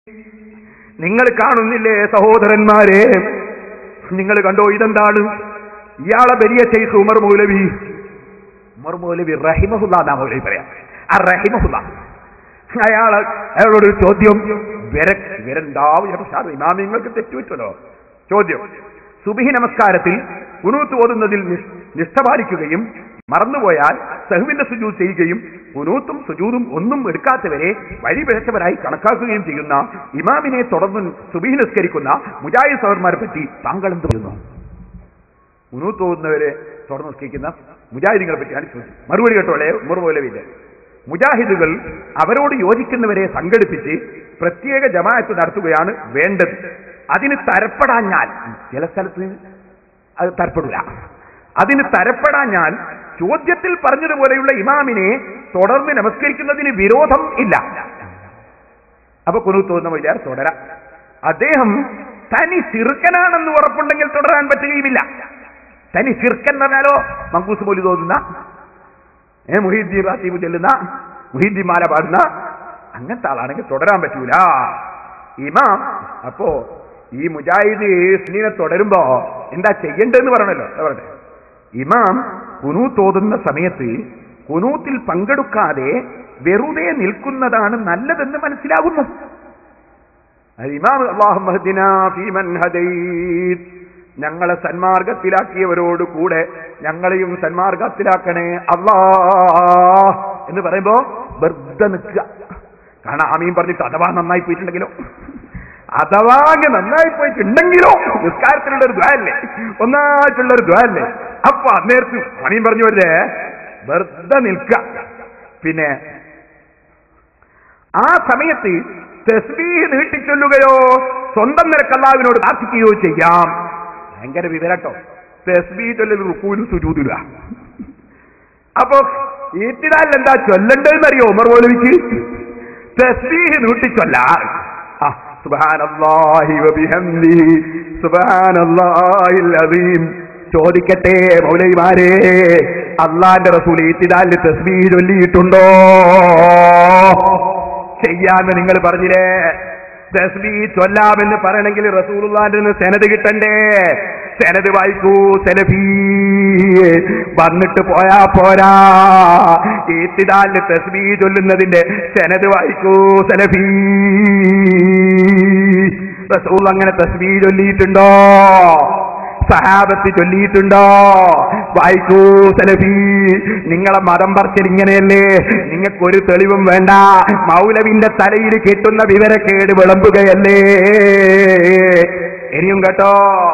നിങ്ങൾ കാണുന്നില്ലേ സഹോദരന്മാരെ നിങ്ങൾ കണ്ടോ ഇതെന്താണ് ഇയാളെ വലിയ ഷെയ്ഖ് ഉമർ മൗലവി ഉമർ മൗലവി റഹിമഹുല്ല എന്നാ മൗലവി പറയാം ആ റഹിമഹുല്ല അയാൾ അയാളോട് ഒരു ചോദ്യം വിര വിരണ്ടാവും ഇമാമിങ്ങൾക്ക് തെറ്റുപറ്റുമല്ലോ ചോദ്യം സുബിഹി നമസ്കാരത്തിൽ കുനൂത്ത് ഓതുന്നതിൽ നിഷ്- നിഷ്ഠ പാലിക്കുകയും മറന്നുപോയാൽ സഹുവിന്റെ സുജൂത് ചെയ്യുകയും കുനൂത്തും സുജൂതും ഒന്നും എടുക്കാത്തവരെ വഴിപിഴച്ചവരായി കണക്കാക്കുകയും ചെയ്യുന്ന ഇമാമിനെ തുടർന്ന് സുബിഹി നിസ്കരിക്കുന്ന മുജാഹിദ് സഹർമാരെ പറ്റി താങ്കൾ എന്ത് പറയുന്നു കുനൂത്ത് ഓതുന്നവരെ തുടർന്ന് നിസ്കരിക്കുന്ന മുജാഹിദികളെ പറ്റിയാണ് ചോദിച്ചത് മറുപടി കേട്ടോളെ ഉമർ മൗലവിയില്ല മുജാഹിദുകൾ അവരോട് യോജിക്കുന്നവരെ സംഘടിപ്പിച്ച് പ്രത്യേക ജമാഅത്ത് നടത്തുകയാണ് വേണ്ടത് അതിന് തരപ്പെടാഞ്ഞാൽ ചില സ്ഥലത്ത് അത് തരപ്പെടില്ല അതിന് തരപ്പെടാഞ്ഞാൽ ചോദ്യത്തിൽ പറഞ്ഞതുപോലെയുള്ള ഇമാമിനെ തുടർന്ന് നമസ്കരിക്കുന്നതിന് വിരോധം ഇല്ല അപ്പൊ കുനുത്തോന്ന വിചാർ തുടരാം അദ്ദേഹം തനി ചെറുക്കനാണെന്ന് ഉറപ്പുണ്ടെങ്കിൽ തുടരാൻ പറ്റുകയുമില്ല തനി ചെറുക്കൻ എന്ന് പറഞ്ഞാലോ മങ്കൂസ് പോലും തോന്നുന്ന ഏ മുഹീദ്ദീൻ റാത്തീബ് ചെല്ലുന്ന മുഹീദ്ദീൻ മാല പാടുന്ന അങ്ങനത്തെ ആളാണെങ്കിൽ തുടരാൻ പറ്റൂല ഇമാം അപ്പോ ഈ മുജാഹിദ് സ്നീനെ തുടരുമ്പോ എന്താ ചെയ്യേണ്ടതെന്ന് പറയണല്ലോ എന്താ പറയട്ടെ ഇമാം കുനൂത്ത് ഓതുന്ന സമയത്ത് കുനൂത്തിൽ പങ്കെടുക്കാതെ വെറുതെ നിൽക്കുന്നതാണ് നല്ലതെന്ന് മനസ്സിലാകുന്നു അത് ഇമാം അല്ലാഹുമ്മ ഹദിനാ ഫീമൻ ഹദൈത് ഞങ്ങളെ സന്മാർഗത്തിലാക്കിയവരോട് കൂടെ ഞങ്ങളെയും സന്മാർഗത്തിലാക്കണേ അല്ലാ എന്ന് പറയുമ്പോ വെറുതെ നിൽക്കുക കാരണം ആമീൻ പറഞ്ഞിട്ട് അഥവാ നന്നായി പോയിട്ടുണ്ടെങ്കിലോ അഥവാ അങ്ങ് നന്നായി പോയിട്ടുണ്ടെങ്കിലോ നിസ്കാരത്തിലുള്ള ഒരു ദ്വാരല്ലേ ഒന്നായിട്ടുള്ള ഒരു ദ്വാരല്ലേ അപ്പൊ അന്നേരത്ത് ആമീൻ പറഞ്ഞു വരേ വെറുതെ നിൽക്കുക പിന്നെ ആ സമയത്ത് തസ്ബീഹ് നീട്ടിച്ചൊല്ലുകയോ സ്വന്തം നിരക്ക് അള്ളാഹുവിനോട് പ്രാർത്ഥിക്കുകയോ ചെയ്യാം ഭയങ്കര വിവരട്ടോ തസ്ബീഹ് ചൊല്ലൽ റുക്കൂലും സുജൂതില്ല അപ്പൊ ഈത്തിടാൽ എന്താ ചൊല്ലണ്ടെന്നറിയോ ഉമർ മൗലവിക്ക് തസ്ബീഹ് നീട്ടിച്ചൊല്ലാർ ആ സുബ്ഹാനല്ലാഹി വബിഹംദിഹി സുബ്ഹാനല്ലാഹിൽ അസീം ചോദിക്കട്ടെ മൗലവിമാരെ അള്ളാന്റെ റസൂൽ ഈത്തിദാലിൽ തസ്ബീഹ് ചൊല്ലിയിട്ടുണ്ടോ ചെയ്യാന്ന് നിങ്ങൾ പറഞ്ഞില്ലേ തസ്ബീ ചൊല്ലാമെന്ന് പറയണമെങ്കിൽ റസൂലുള്ളാന്റെ നിന്ന് സെനത് കിട്ടണ്ടേ സെനത് വായിക്കൂ സെലഫീ വന്നിട്ട് പോയാ പോരാ ഈത്തിദാലിൽ തസ്ബീ ചൊല്ലുന്നതിന്റെ സെനത് വായിക്കൂ സെലഫീ റസൂൽ അങ്ങനെ തസ്ബീ ചൊല്ലിയിട്ടുണ്ടോ സഹാബത്ത് ചൊല്ലിയിട്ടുണ്ടോ വായിക്കൂ സലഫി നിങ്ങളെ മതം പറച്ചിൽ ഇങ്ങനെയല്ലേ നിങ്ങൾക്കൊരു തെളിവും വേണ്ട മൗലവിന്റെ തലയിൽ കെട്ടുന്ന വിവരക്കേട് വിളമ്പുകയല്ലേ ഇനിയും കേട്ടോ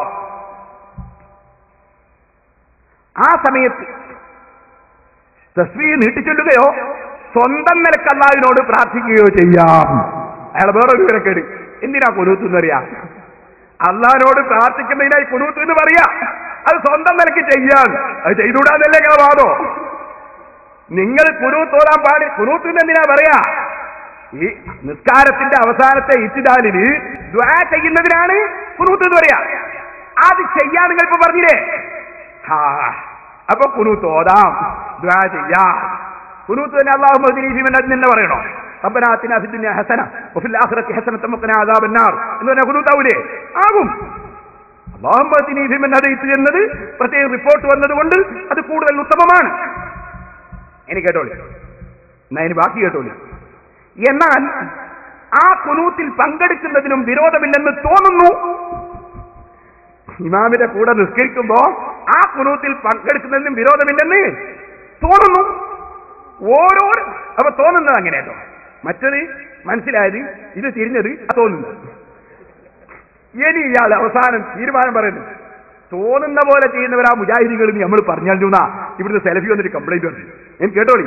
ആ സമയത്ത് തസ്വീ നീട്ടിച്ചൊല്ലുകയോ സ്വന്തം നിലക്ക് അള്ളാഹുവിനോട് പ്രാർത്ഥിക്കുകയോ ചെയ്യാം അയാൾ വേറൊരു വിവരക്കേട് എന്തിനാ കൊലൂത്തെന്നറിയാം അള്ളഹാനോട് പ്രാർത്ഥിക്കുന്നതിനായി കുനൂത്ത് എന്ന് പറയാ അത് സ്വന്തം നിലയ്ക്ക് ചെയ്യാൻ അത് ചെയ്തുകൂടാന്നല്ലേ നിങ്ങളെ വാദോ നിങ്ങൾ കുനൂത്ത് ഓടാൻ പാടി കുനൂത്ത് എന്ന് എന്തിനാ പറയാ ഈ നിസ്കാരത്തിന്റെ അവസാനത്തെ ഇത്തിദാലിന് ദ്വാ ചെയ്യുന്നതിനാണ് കുനൂത്ത് എന്ന് പറയാ അത് ചെയ്യാൻ നിങ്ങൾ ഇപ്പൊ പറഞ്ഞില്ലേ ഹാ അപ്പൊ കുനൂത്ത് ഓതാം ദ്വാ ചെയ്യാം കുനൂത്ത് തന്നെ അള്ളാഹു തന്നെ പറയണോ ربنا آتنا في الدنيا حسنة وفي الآخرة حسنة وقنا عذاب النار എന്ന് പറഞ്ഞാൽ കുനൂത്താവൂലേ ആകും അള്ളാഹുബത്തിനി ഫിമൻ ഹദൈത്ത് എന്നത് പ്രത്യേക റിപ്പോർട്ട് വന്നതുകൊണ്ട് അത് കൂടുതൽ ഉത്തമമാണ് ഇനി കേട്ടോളി എന്നാ ഇനി ബാക്കി കേട്ടോളി എന്നാൽ ആ കുനൂത്തിൽ പങ്കെടുക്കുന്നതിനും വിരോധമില്ലെന്ന് തോന്നുന്നു ഇമാമിന്റെ കൂടെ നിസ്കരിക്കുമ്പോ ആ കുനൂത്തിൽ പങ്കെടുക്കുന്നതിനും വിരോധമില്ലെന്ന് തോന്നുന്നു ഓരോ അപ്പൊ തോന്നുന്നത് അങ്ങനെയാട്ടോ മറ്റത് മനസ്സിലായത് ഇത് തിരിഞ്ഞത് തോന്നുന്നത് ഇനി ഇയാൾ അവസാനം തീരുമാനം പറയുന്നു തോന്നുന്ന പോലെ ചെയ്യുന്നവരാ മുജാഹിദികൾ നമ്മൾ പറഞ്ഞാൽ ഇവിടുന്ന് സെലഫി വന്നിട്ട് കംപ്ലൈന്റ് വന്നു ഞാൻ കേട്ടോളി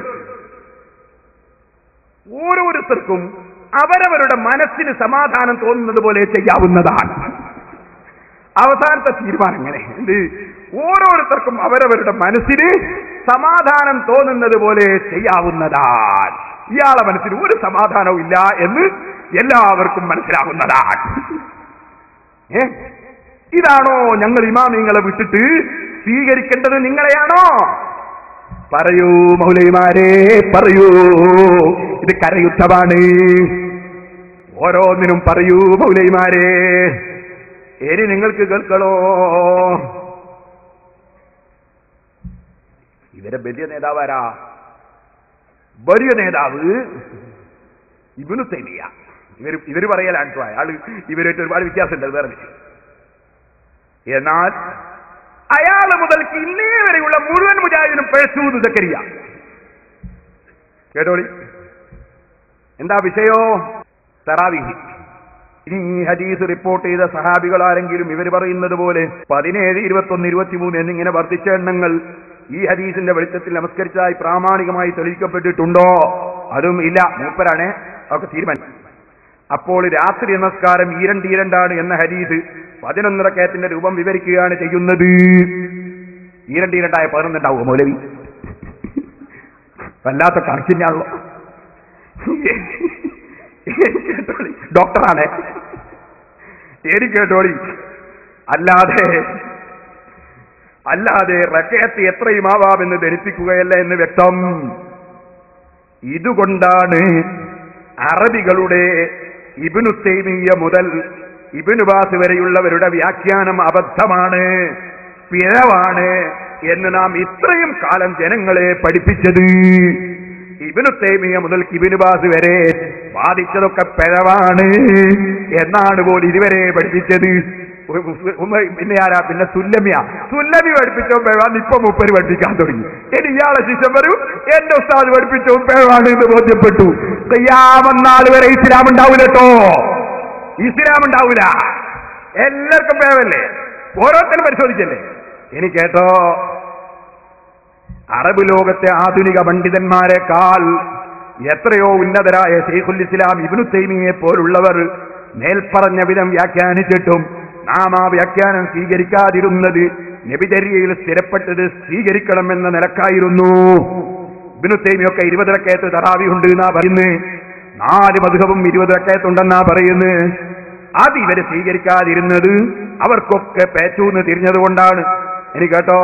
ഓരോരുത്തർക്കും അവരവരുടെ മനസ്സിന് സമാധാനം തോന്നുന്നത് പോലെ ചെയ്യാവുന്നതാണ് അവസാനത്തെ തീരുമാനം എങ്ങനെ എന്ത് ഓരോരുത്തർക്കും അവരവരുടെ മനസ്സിന് സമാധാനം തോന്നുന്നത് പോലെ ചെയ്യാവുന്നതാണ് ഇയാളെ മനസ്സിന് ഒരു സമാധാനവും ഇല്ല എന്ന് എല്ലാവർക്കും മനസ്സിലാവുന്നതാണ് ഏ ഇതാണോ ഞങ്ങൾ ഇമാമിങ്ങളെ വിട്ടിട്ട് സ്വീകരിക്കേണ്ടത് നിങ്ങളെയാണോ പറയൂ മൗലൈമാരെ പറയൂ ഇത് കരയുദ്ധമാണ് ഓരോന്നിനും പറയൂ മൗലൈമാരെ ഇനി നിങ്ങൾക്ക് കേൾക്കണോ ഇവരെ വലിയ നേതാവാരാ വലിയ നേതാവ് ഇവനു തൈമിയ ഇവർ ഇവർ പറയലാണ് ട്ടോ. അയാള് ഇവരായിട്ട് ഒരുപാട് വ്യത്യാസമുണ്ട് അത് വേറെ വിഷയം എന്നാൽ അയാൾ മുതൽക്ക് ഇന്നേ വരെയുള്ള മുഴുവൻ മുജാഹിദിനും പഴച്ചു എന്ന് സക്കരിയ കേട്ടോളി എന്താ വിഷയോ തറാവിഹി ഇനി ഈ ഹദീസ് റിപ്പോർട്ട് ചെയ്ത സഹാബികൾ ആരെങ്കിലും ഇവർ പറയുന്നത് പോലെ പതിനേഴ് ഇരുപത്തൊന്ന് ഇരുപത്തിമൂന്ന് എന്നിങ്ങനെ വർദ്ധിച്ച എണ്ണങ്ങൾ ഈ ഹദീസിന്റെ വെളിച്ചത്തിൽ നമസ്കരിച്ചതായി പ്രാമാണികമായി തെളിയിക്കപ്പെട്ടിട്ടുണ്ടോ അതും ഇല്ല മൂപ്പരാണ് ഒക്കെ തീരുമാനം അപ്പോൾ രാത്രി നമസ്കാരം ഈരണ്ട് ഈരണ്ടാണ് എന്ന ഹദീസ് പതിനൊന്നിറക്കയത്തിന്റെ രൂപം വിവരിക്കുകയാണ് ചെയ്യുന്നത് ഈരണ്ട് ഈരണ്ടായ പതിനൊന്നുണ്ടാവും മൗലവി വല്ലാത്ത കണക്കിനാണല്ലോ കേട്ടോളി ഡോക്ടറാണ് ഏടി കേട്ടോളി അല്ലാതെ അല്ലാതെ റക്കയത്ത് എത്രയും ആവാമെന്ന് ധരിപ്പിക്കുകയല്ല എന്ന് വ്യക്തം ഇതുകൊണ്ടാണ് അറബികളുടെ ഇബിനു തൈമിയ മുതൽ ഇബിനുബാസ് വരെയുള്ളവരുടെ വ്യാഖ്യാനം അബദ്ധമാണ് പിഴവാണ് എന്ന് നാം ഇത്രയും കാലം ജനങ്ങളെ പഠിപ്പിച്ചത് ഇബിനു തൈമിയ മുതൽ ഇബിനുബാസ് വരെ വാദിച്ചതൊക്കെ പിഴവാണ് എന്നാണ് പോലും ഇതുവരെ പഠിപ്പിച്ചത് ഉ- ഉമ- പിന്നെ ആരാ പിന്നെ സുല്ലമിയ സുല്ലമി പഠിപ്പിച്ചോ പിഴവാന്ന് ഇപ്പൊ മുപ്പര് പഠിപ്പിക്കാൻ തുടങ്ങി ഇനി ഇയാളെ ശിഷ്യം വരൂ എന്റെ ഉസ്താദ് പഠിപ്പിച്ചോ പിഴവാണ് എന്ന് ബോധ്യപ്പെട്ടു കയ്യാമന്നാൾ വരെ ഇസ്ലാം ഉണ്ടാവൂല കേട്ടോ ഇസ്ലാം ഉണ്ടാവൂല എല്ലാവർക്കും പിഴവല്ലേ ഓരോരുത്തരും പരിശോധിച്ചല്ലേ ഇനി കേട്ടോ അറബ് ലോകത്തെ ആധുനിക പണ്ഡിതന്മാരെക്കാൾ എത്രയോ ഉന്നതരായ ഷെയ്ഖുൽ ഇസ്ലാം ഇബ്നു തൈമിയെ പോലുള്ളവർ മേൽപ്പറഞ്ഞ വിധം വ്യാഖ്യാനിച്ചിട്ടും നാം ആ വ്യാഖ്യാനം സ്വീകരിക്കാതിരുന്നത് നബിചര്യയിൽ സ്ഥിരപ്പെട്ടത് സ്വീകരിക്കണമെന്ന നിലക്കായിരുന്നു ഇബ്നു തൈമിയൊക്കെ ഇരുപതിരക്കയത്ത് തറാവി ഉണ്ട് എന്നാ പറയുന്നത് നാല് മധുഹവും ഇരുപതിരക്കയത്തുണ്ടെന്നാ പറയുന്നത് അത് ഇവര് സ്വീകരിക്കാതിരുന്നത് അവർക്കൊക്കെ പേച്ചൂന്ന് തിരിഞ്ഞതുകൊണ്ടാണ് ഇനി കേട്ടോ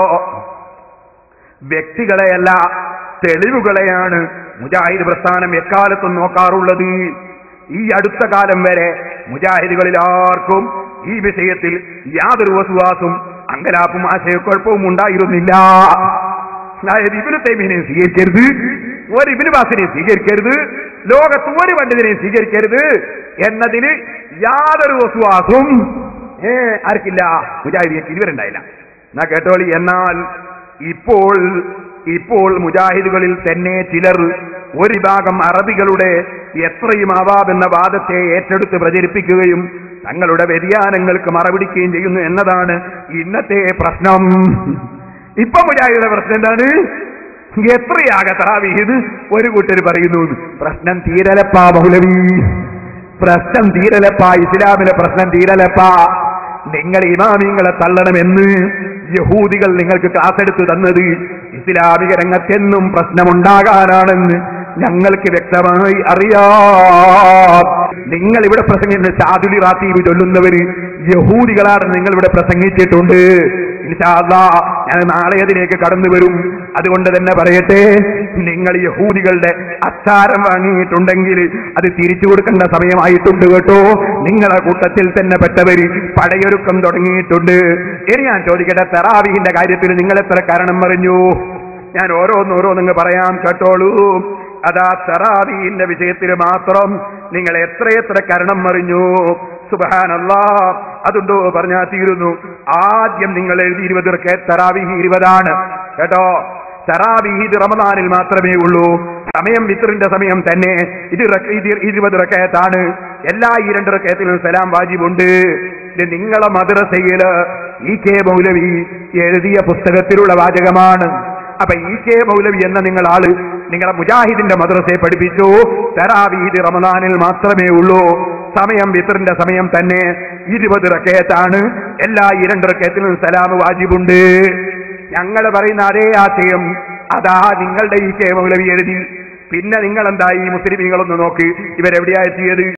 വ്യക്തികളെയല്ല തെളിവുകളെയാണ് മുജാഹിദ് പ്രസ്ഥാനം എക്കാലത്തും നോക്കാറുള്ളത് ഈ അടുത്ത കാലം വരെ മുജാഹിദുകളിൽ ആർക്കും ഈ വിഷയത്തിൽ യാതൊരു വസുവാസും അങ്കലാപ്പും ആശയക്കുഴപ്പവും ഉണ്ടായിരുന്നില്ല അതായത് ഇബിനു തൈമീനെ സ്വീകരിക്കരുത് ഒരു ഇബിനു ബാസിനെ സ്വീകരിക്കരുത് ലോകത്ത് ഒരു പണ്ഡിതനെ സ്വീകരിക്കരുത് എന്നതിന് യാതൊരു വസുവാസും ഏ ആർക്കില്ല മുജാഹിദിയക്ക് ഇതുവരുണ്ടായില്ല എന്നാ കേട്ടോളി എന്നാൽ ഇപ്പോൾ ഇപ്പോൾ മുജാഹിദുകളിൽ തന്നെ ചിലർ ഒരു വിഭാഗം അറബികളുടെ എത്രയും ആവാമെന്ന വാദത്തെ ഏറ്റെടുത്ത് പ്രചരിപ്പിക്കുകയും തങ്ങളുടെ വ്യതിയാനങ്ങൾക്ക് മറപിടിക്കുകയും ചെയ്യുന്നു എന്നതാണ് ഇന്നത്തെ പ്രശ്നം ഇപ്പൊ മുജാഹിദിയുടെ പ്രശ്നം എന്താണ് എത്രയാകെ തറാവീത് ഒരു കൂട്ടർ പറയുന്നു പ്രശ്നം തീരലപ്പാ മൗലവി പ്രശ്നം തീരലപ്പാ ഇസ്ലാമിലെ പ്രശ്നം തീരലപ്പാ നിങ്ങൾ ഇമാമിങ്ങളെ തള്ളണമെന്ന് യഹൂദികൾ നിങ്ങൾക്ക് ക്ലാസ് എടുത്തു തന്നത് ഇസ്ലാമിക രംഗത്തെന്നും പ്രശ്നമുണ്ടാകാനാണെന്ന് ഞങ്ങൾക്ക് വ്യക്തമായി അറിയാം നിങ്ങൾ ഇവിടെ പ്രസംഗിക്കുന്ന ചാതുലി റാത്തീബ് ചൊല്ലുന്നവര് യഹൂദികളാണ് നിങ്ങൾ ഇവിടെ പ്രസംഗിച്ചിട്ടുണ്ട് ഇൻഷാ അല്ലാ, ഞാൻ നാളെ അതിലേക്ക് കടന്നു വരും അതുകൊണ്ട് തന്നെ പറയട്ടെ നിങ്ങൾ യഹൂദികളുടെ അച്ചാരം വാങ്ങിയിട്ടുണ്ടെങ്കിൽ അത് തിരിച്ചു കൊടുക്കേണ്ട സമയമായിട്ടുണ്ട് കേട്ടോ നിങ്ങളെ കൂട്ടത്തിൽ തന്നെ പെട്ടവര് പടയൊരുക്കം തുടങ്ങിയിട്ടുണ്ട് ഇനി ഞാൻ ചോദിക്കട്ടെ തെറാവിഹിന്റെ കാര്യത്തിൽ നിങ്ങൾ എത്ര കാരണം പറഞ്ഞു ഞാൻ ഓരോന്നോരോന്നങ്ങ് പറയാം കേട്ടോളൂ അതാ തെറാവിഹിന്റെ വിഷയത്തിൽ മാത്രം നിങ്ങൾ എത്രയെത്ര കരണം മറിഞ്ഞു സുബഹാനല്ലാ അതുണ്ടോ പറഞ്ഞാൽ തീരുന്നു ആദ്യം നിങ്ങൾ എഴുതി ഇരുപത് റക്കെ തറാവിഹി ഇരുപതാണ് കേട്ടോ തറാവിഹി ഇത് റമദാനിൽ മാത്രമേ ഉള്ളൂ സമയം വിത്രിന്റെ സമയം തന്നെ ഇത് റക്ക- ഇത് ഇരുപത് റക്കയത്താണ് എല്ലാ ഈ രണ്ട് റക്കയത്തിലും സലാം വാജിബുണ്ട് ഇത് നിങ്ങളെ മദ്രസയില് ഇ കെ മൗലവി എഴുതിയ പുസ്തകത്തിലുള്ള വാചകമാണ് അപ്പൊ ഇ കെ മൗലവി എന്ന നിങ്ങൾ ആള് നിങ്ങളെ മുജാഹിദിന്റെ മദ്രസയെ പഠിപ്പിച്ചു തറാവീദ് റമദാനിൽ മാത്രമേ ഉള്ളൂ സമയം വിത്തറിന്റെ സമയം തന്നെ ഇരുപത് റക്കയത്താണ് എല്ലാ ഈ രണ്ട് റക്കയത്തിലും സലാം വാജിബുണ്ട് ഞങ്ങൾ പറയുന്ന അതേ ആശയം അതാ നിങ്ങളുടെ ഈ കെ മൗലവി എഴുതി പിന്നെ നിങ്ങൾ എന്താ ഈ മുസ്ലിമീങ്ങളൊന്ന് നോക്ക് ഇവരെവിടെയാ എത്തിയത്